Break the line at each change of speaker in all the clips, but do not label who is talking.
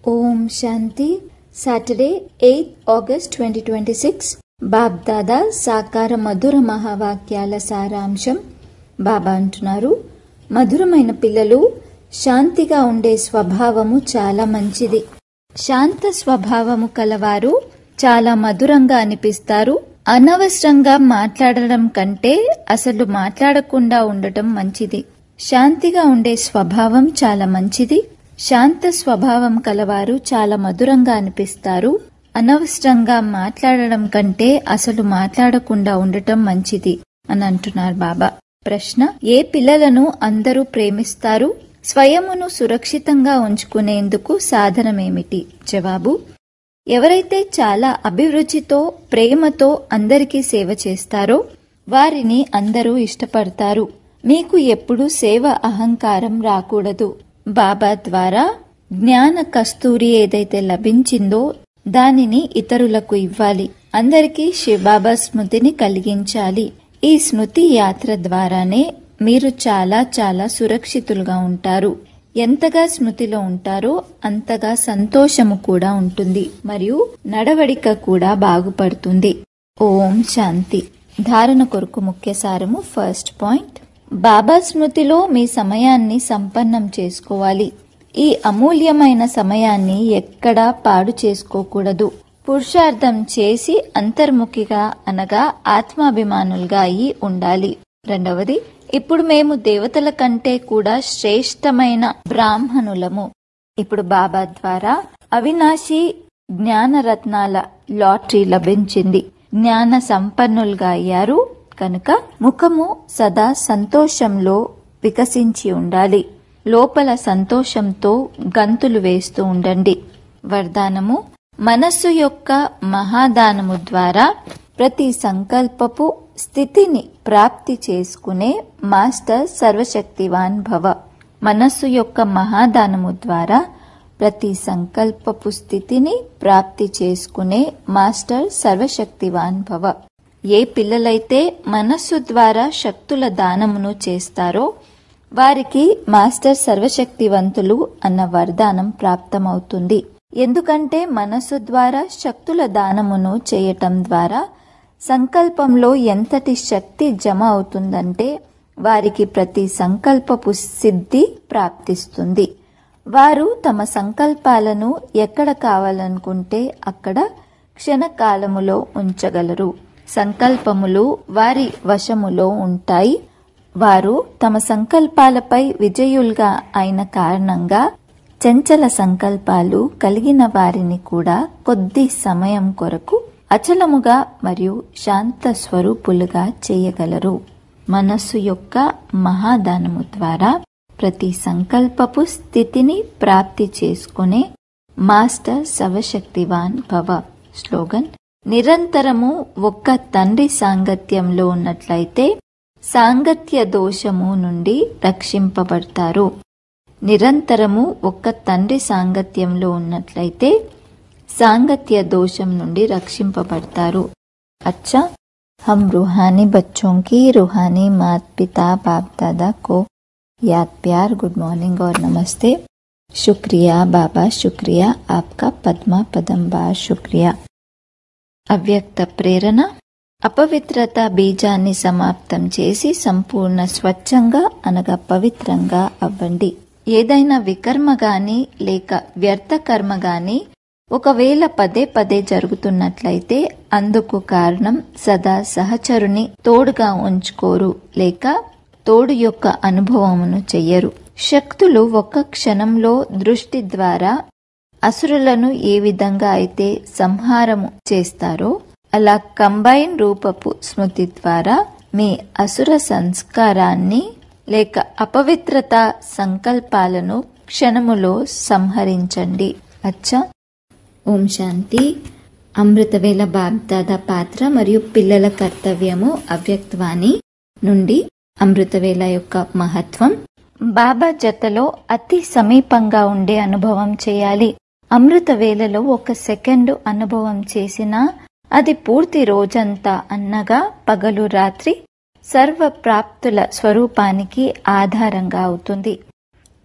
ఓం Shanti Saturday eighth August twenty twenty six BapDada సాకార మధుర మహావాక్యాల సారాంశం బాబా అంటున్నారు మధురమైన పిల్లలు శాంతిగా ఉండే స్వభావము చాలా మంచిది శాంత స్వభావము కలవారు చాలా మధురంగా అనిపిస్తారు అనవసరంగా మాట్లాడడం కంటే అసలు మాట్లాడకుండా ఉండటం మంచిది శాంతిగా ఉండే స్వభావం చాలా మంచిది శాంత స్వభావం కలవారు చాలా మధురంగా అనిపిస్తారు అనవసరంగా మాట్లాడడం కంటే అసలు మాట్లాడకుండా ఉండటం మంచిది అని అంటున్నారు బాబా ప్రశ్న ఏ పిల్లలను అందరూ ప్రేమిస్తారు స్వయమును సురక్షితంగా ఉంచుకునేందుకు సాధనమేమిటి జవాబు ఎవరైతే చాలా అభిరుచితో ప్రేమతో అందరికీ సేవ చేస్తారో వారిని అందరూ ఇష్టపడతారు మీకు ఎప్పుడు సేవ అహంకారం రాకూడదు బాబా ద్వారా జ్ఞాన కస్తూరి ఏదైతే లభించిందో దానిని ఇతరులకు ఇవ్వాలి అందరికీ శివబాబా స్మృతిని కలిగించాలి ఈ స్మృతి యాత్ర ద్వారానే మీరు చాలా చాలా సురక్షితులుగా ఉంటారు ఎంతగా స్మృతిలో ఉంటారో అంతగా సంతోషము కూడా ఉంటుంది మరియు నడవడిక కూడా బాగుపడుతుంది ఓం శాంతి ధారణ కొరకు ముఖ్య సారము ఫస్ట్ పాయింట్ బాబా స్మృతిలో మీ సమయాన్ని సంపన్నం చేసుకోవాలి ఈ అమూల్యమైన సమయాన్ని ఎక్కడా పాడు చేసుకోకూడదు పురుషార్థం చేసి అంతర్ముఖిగా అనగా ఆత్మాభిమానులుగా అయి ఉండాలి రెండవది ఇప్పుడు మేము దేవతల కంటే కూడా శ్రేష్టమైన బ్రాహ్మణులము ఇప్పుడు బాబా ద్వారా అవినాశి జ్ఞానరత్నాల లాటరీ లభించింది జ్ఞాన సంపన్నులుగా అయ్యారు కనుక ముఖము సదా సంతోషంలో వికసించి ఉండాలి లోపల సంతోషంతో గంతులు వేస్తూ ఉండండి వరదానము మనస్సు యొక్క మహాదానము ద్వారా ప్రతి సంకల్పపు స్థితిని ప్రాప్తి చేసుకునే మాస్టర్ సర్వశక్తివాన్ భవ మనస్సు యొక్క మహాదానము ద్వారా ప్రతి సంకల్పపు స్థితిని ప్రాప్తి చేసుకునే మాస్టర్ సర్వశక్తివాన్ భవ ఏ పిల్లలైతే మనస్సు ద్వారా శక్తుల దానమును చేస్తారో వారికి మాస్టర్ సర్వశక్తివంతులు అన్న వరదానం ప్రాప్తమవుతుంది ఎందుకంటే మనస్సు ద్వారా శక్తుల దానమును చేయటం ద్వారా సంకల్పంలో ఎంతటి శక్తి జమ అవుతుందంటే వారికి ప్రతి సంకల్పపు సిద్ధి ప్రాప్తిస్తుంది వారు తమ సంకల్పాలను ఎక్కడ కావాలనుకుంటే అక్కడ క్షణకాలములో ఉంచగలరు సంకల్పములు వారి వశములో ఉంటాయి వారు తమ సంకల్పాలపై విజయులుగా అయిన కారణంగా చంచల సంకల్పాలు కలిగిన వారిని కూడా కొద్ది సమయం కొరకు అచలముగా మరియు శాంత స్వరూపులుగా చేయగలరు మనస్సు యొక్క మహాదానము ద్వారా ప్రతి సంకల్పపు స్థితిని ప్రాప్తి చేసుకునే మాస్టర్ సవశక్తివాన్ భవ స్లోగన్ నిరంతరము ఒక్క తండ్రి సాంగత్యంలో ఉన్నట్లయితే సాంగత్య దోషము నుండి రక్షింపబడతారు నిరంతరము ఒక్క తండ్రి సాంగత్యంలో ఉన్నట్లయితే సాంగత్య దోషం నుండి రక్షింపబడతారు అచ్చా हम रूहानी बच्चों की रूहानी मात पिता बाप दादा को याद प्यार गुड मॉर्निंग और नमस्ते शुक्रिया बाबा शुक्रिया आपका पद्मा पदम बार शुक्रिया అవ్యక్త ప్రేరణ అపవిత్రత బీజాన్ని సమాప్తం చేసి సంపూర్ణ స్వచ్ఛంగా అనగా పవిత్రంగా అవ్వండి ఏదైనా వికర్మ గాని లేక వ్యర్థ కర్మ గాని ఒకవేళ పదే పదే జరుగుతున్నట్లయితే అందుకు కారణం సదా సహచరుని తోడుగా ఉంచుకోరు లేక తోడు యొక్క అనుభవమును చెయ్యరు శక్తులు ఒక్క క్షణంలో దృష్టి ద్వారా అసురులను ఏ విధంగా అయితే సంహారము చేస్తారో అలా కంబైన్ రూపపు స్మృతి ద్వారా మీ అసుర సంస్కారాన్ని లేక అపవిత్రత సంకల్పాలను క్షణములో సంహరించండి అచ్చా ఓం శాంతి అమృతవేల బాగ్దాద పాత్ర మరియు పిల్లల కర్తవ్యము అవ్యక్తవాణి నుండి అమృతవేల యొక్క మహత్వం బాబా జతలో అతి సమీపంగా ఉండే అనుభవం చేయాలి అమృత వేళలో ఒక సెకండ్ అనుభవం చేసినా అది పూర్తి రోజంతా అన్నగా పగలు రాత్రి సర్వ ప్రాప్తుల స్వరూపానికి ఆధారంగా అవుతుంది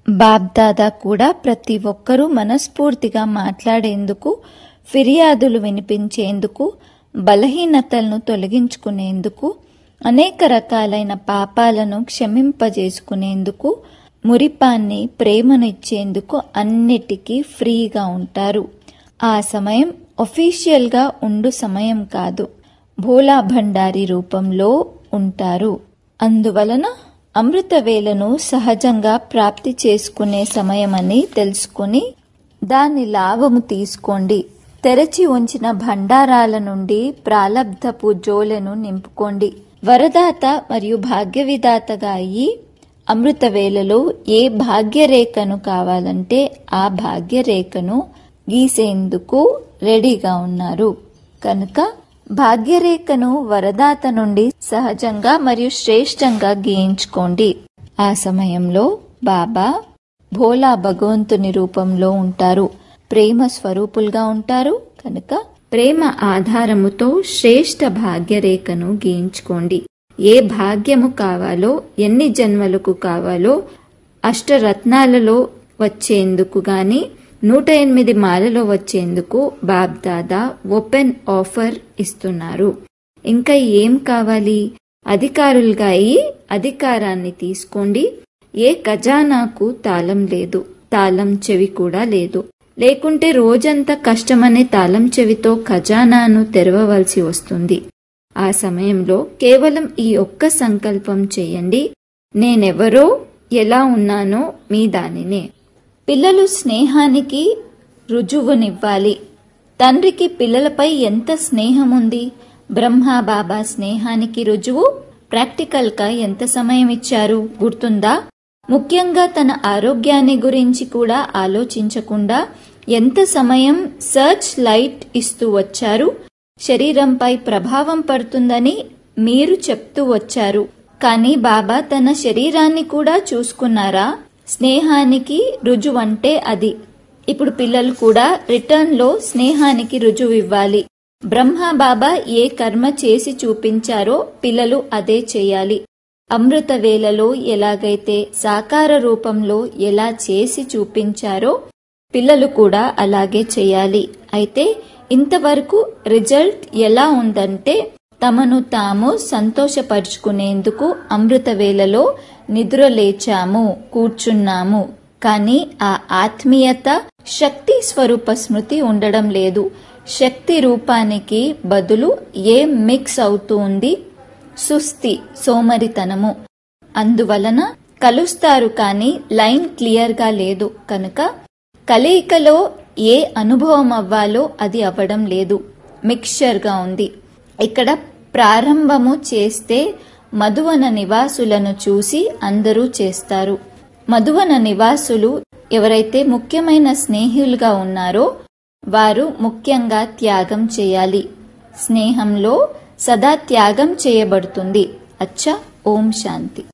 బాబ్దాదా కూడా ప్రతి ఒక్కరూ మనస్ఫూర్తిగా మాట్లాడేందుకు ఫిర్యాదులు వినిపించేందుకు బలహీనతలను తొలగించుకునేందుకు అనేక రకాలైన పాపాలను క్షమింపజేసుకునేందుకు మురిపాన్ని ప్రేమనిచ్చేందుకు అన్నిటికీ ఫ్రీగా ఉంటారు ఆ సమయం ఒఫీషియల్గా ఉండు సమయం కాదు భోలా భండారి రూపంలో ఉంటారు అందువలన అమృత వేలను సహజంగా ప్రాప్తి చేసుకునే సమయమని తెలుసుకుని దాని లాభము తీసుకోండి తెరచి ఉంచిన భండారాల నుండి ప్రాలబ్ధపు జోలెను నింపుకోండి వరదాత మరియు భాగ్యవిదాతగా అయ్యి అమృత వేలలో ఏ భాగ్యరేఖను కావాలంటే ఆ భాగ్యరేఖను గీసేందుకు రెడీగా ఉన్నారు కనుక భాగ్యరేఖను వరదాత నుండి సహజంగా మరియు శ్రేష్టంగా గీయించుకోండి ఆ సమయంలో బాబా భోలా భగవంతుని రూపంలో ఉంటారు ప్రేమ స్వరూపులుగా ఉంటారు కనుక ప్రేమ ఆధారముతో శ్రేష్ట భాగ్యరేఖను గీయించుకోండి ఏ భాగ్యము కావాలో ఎన్ని జన్మలకు కావాలో అష్టరత్నాలలో వచ్చేందుకు గాని నూట ఎనిమిది మాలలో వచ్చేందుకు బాబ్దాదా ఓపెన్ ఆఫర్ ఇస్తున్నారు ఇంకా ఏం కావాలి అధికారులుగా అయి అధికారాన్ని తీసుకోండి ఏ ఖజానాకు తాళం లేదు తాళం చెవి కూడా లేదు లేకుంటే రోజంతా కష్టమనే తాళం చెవితో ఖజానాను తెరవవలసి వస్తుంది ఆ సమయంలో కేవలం ఈ ఒక్క సంకల్పం చేయండి నేనెవరో ఎలా ఉన్నానో మీ దానినే పిల్లలు స్నేహానికి రుజువునివ్వాలి తండ్రికి పిల్లలపై ఎంత స్నేహం ఉంది బ్రహ్మ బాబా స్నేహానికి రుజువు ప్రాక్టికల్ గా ఎంత సమయం ఇచ్చారు గుర్తుందా ముఖ్యంగా తన ఆరోగ్యాన్ని గురించి కూడా ఆలోచించకుండా ఎంత సమయం సర్చ్ లైట్ ఇస్తూ వచ్చారు శరీరంపై ప్రభావం పడుతుందని మీరు చెప్తూ వచ్చారు కానీ బాబా తన శరీరాన్ని కూడా చూసుకున్నారా స్నేహానికి రుజువంటే అది ఇప్పుడు పిల్లలు కూడా రిటర్న్ లో స్నేహానికి రుజువు ఇవ్వాలి బ్రహ్మ బాబా ఏ కర్మ చేసి చూపించారో పిల్లలు అదే చేయాలి అమృత వేళలో ఎలాగైతే సాకార రూపంలో ఎలా చేసి చూపించారో పిల్లలు కూడా అలాగే చేయాలి అయితే ఇంతవరకు రిజల్ట్ ఎలా ఉందంటే తమను తాము సంతోషపరుచుకునేందుకు అమృత వేళలో నిద్ర లేచాము కూర్చున్నాము కానీ ఆ ఆత్మీయత శక్తి స్వరూప స్మృతి ఉండడం లేదు శక్తి రూపానికి బదులు ఏ మిక్స్ అవుతూ ఉంది సుస్థి సోమరితనము అందువలన కలుస్తారు కానీ లైన్ క్లియర్ గా లేదు కనుక కలయికలో ఏ అనుభవం అవ్వాలో అది అవ్వడం లేదు మిక్స్చర్ గా ఉంది ఇక్కడ ప్రారంభము చేస్తే మధువన నివాసులను చూసి అందరూ చేస్తారు మధువన నివాసులు ఎవరైతే ముఖ్యమైన స్నేహితులుగా ఉన్నారో వారు ముఖ్యంగా త్యాగం చేయాలి స్నేహంలో సదా త్యాగం చేయబడుతుంది అచ్చా ఓం శాంతి